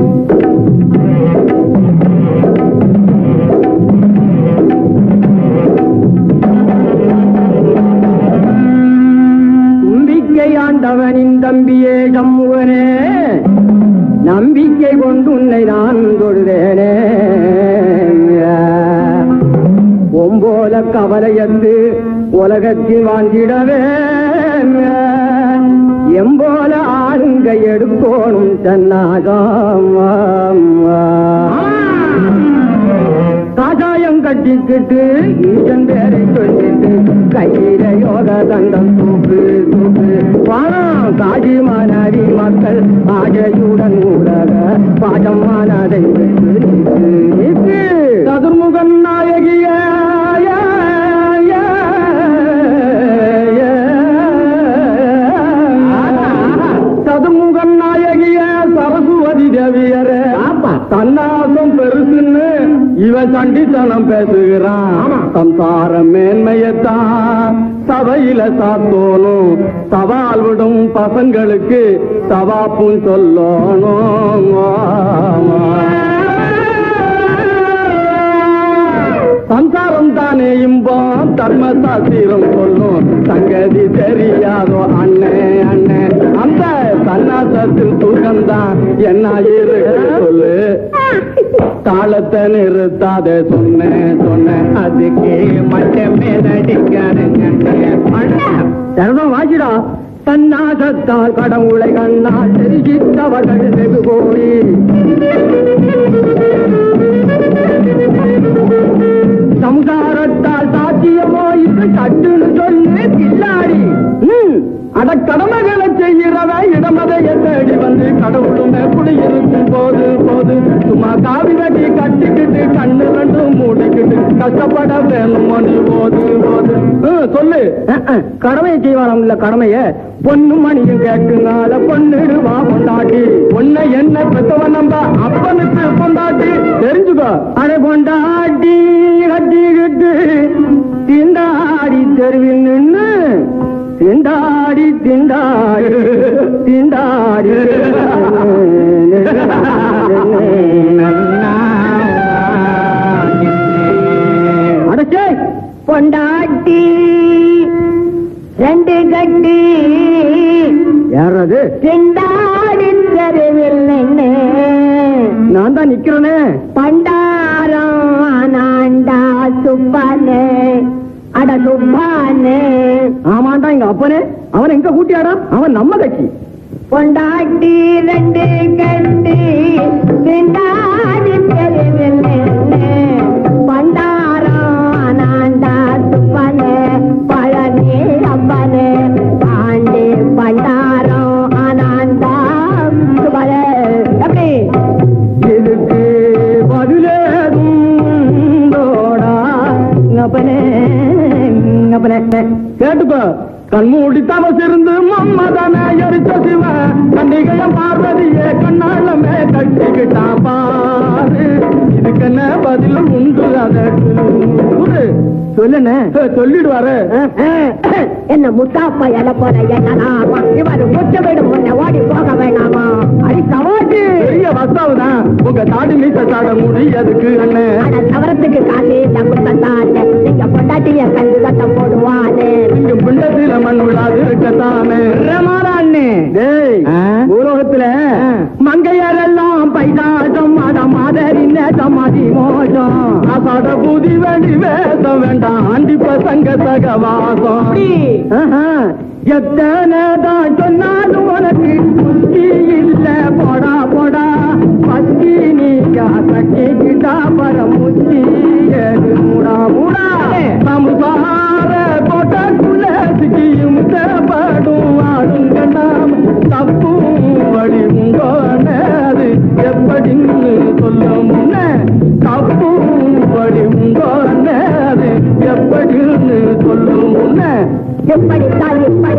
தும்பிக்கை ஆண்டவனின் தம்பியே சம்முகனே நம்பிக்கை கொண்டு உன்னை நான் தொழுதேனே ஒம்போல கவலையத்து உலகத்தில் வாழ்ந்திடவே எம்போல ஆளுங்க எடுக்கோணும் தன்னாகம் காசாயம் கட்டிக்கிட்டு ஈசன் பேரை சொல்லிட்டு கையில யோக தண்டம் தூக்கு தூக்கு வானம் காஜி மாநாடி மக்கள் ஆஜையுடன் உலக பாஜமானதை வென்று நீக்கு நீக்கு சதுர்முகன் நாயகிய சதுர்முகன் நாயகிய சரஸ்வதி தேவியர தன்னாசம் பெருசுன்னு இவன் சண்டித்தனம் பேசுகிறான் சம்சார மேன்மையத்தான் சபையில சாத்தோனும் சவால் விடும் பசங்களுக்கு சவாப்பும் சொல்லணும் சம்சாரம் தானே இன்பம் தர்ம சாஸ்திரம் சொல்லும் சங்கதி தெரியாதோ அண்ணே அண்ணே அந்த சன்னாசத்தில் தூக்கம்தான் என்ன இருக்கு சொல்லு காலத்தை நிறுத்தாத சொன்னேன் சொன்னேன் அதுக்கு மட்டுமே நடிக்கிறேன் சரணம் வாசிடா தன்னாசத்தால் கடவுளை கண்ணால் தெரிவித்தவர்கள் வெகு கோடி சம்சாரத்தால் சாத்தியமோ இது சட்டுன்னு சொல்லு கில்லாடி அட கடமைகளை செய்கிறவ இடமதைய தேடி வந்து கடவுளுமே குடியிருக்கும் போது போது சும்மா காவி கட்டி கட்டிக்கிட்டு கண்ணு ரெண்டும் மூடிக்கிட்டு கஷ்டப்பட வேணும் மணி போது போது ம், சொல்லு கடமையை செய்வாராம் இல்ல கடமைய பொண்ணு மணியும் கேட்குனால பொண்ணுடுவா பொண்டாட்டி பொண்ணை என்ன பெத்தவன் நம்ப அப்பனுக்கு பொண்டாட்டி தெரிஞ்சுக்கோ அடை பொண்டாட்டி கட்டிக்கிட்டு திண்டாடி தெருவில் நின்னு திண்டாடி திண்டாடி திண்டாடி அடச்சே பொண்டாட்டி ரெண்டு கட்டி யாரது திண்டாடி தெருவில் நின்னு நான் தான் நிக்கிறேனே பண்டாரம் ஆனாண்டா சுப்பானே அட சுப்பானே ஆமாண்டா எங்க அப்பனே அவன் எங்க கூட்டியாடா அவன் நம்ம கட்சி பொண்டாட்டி ரெண்டு கட்டி திண்டாடி தெருவில் நின்னு பண்டாரம் ஆனாண்டா சுப்பானே பழனி அப்பனே பாண்டி பண்டாரம் ஆனாண்டா சுப்பானே எப்படி இதுக்கு பதிலேதுண்டோடா அப்பனே அப்பனே கேட்டுக்கோ கண்மூடி தவஸ் இருந்து மம்மதன எரிச்ச சிவ கண்டிகையம் பார்வதியே கண்ணாளமே கட்டிக்கிட்டான் பாரு இதுக்கு என்ன பதில் உண்டு அதற்கு சொல்லுண்ணே சொல்லிடுவாரு என்ன முத்தாப்பா எல போல என்னலாமா இவர் முச்ச விடு முன்ன ஓடி போக வேணாமா அடி சவாட்டு பெரிய வசாவுதான் உங்க தாடி மீச சாட முடி அதுக்கு அண்ணன் அட சவரத்துக்கு காசு தங்கு தந்தானே நீங்க பொண்டாட்டிய கண்டு கட்டம் போடுவானே இங்க பிண்டத்தில மண் விழாது இருக்கத்தானே அண்ணே டேய் பூலோகத்துல மங்கையரெல்லாம் பைசாசம் அட மாதரி நேசமாதி மோசம் அசாட பூதி வேண்டி வேசம் வேண்டாம் ஆண்டி பசங்க சகவாசம் ஆஹா, எத்தனை தான் சொன்னாலும் உனக்கு புத்தி இல்ல போடா போடா பத்தி நீக்கா கட்டிக்கிட்டா பரமுத்தி ஏது மூடா மூடா சமுசார கோட்டக்குள்ள சிக்கியும் தேப்படும் ஆடுங்க நாம் தப்பும் வழி உங்கோனது எப்படின்னு சொல்ல முன்ன தப்பும் வழி உங்கோனது எப்படின்னு சொல்லும் முன்ன எப்படித்தான் இப்படி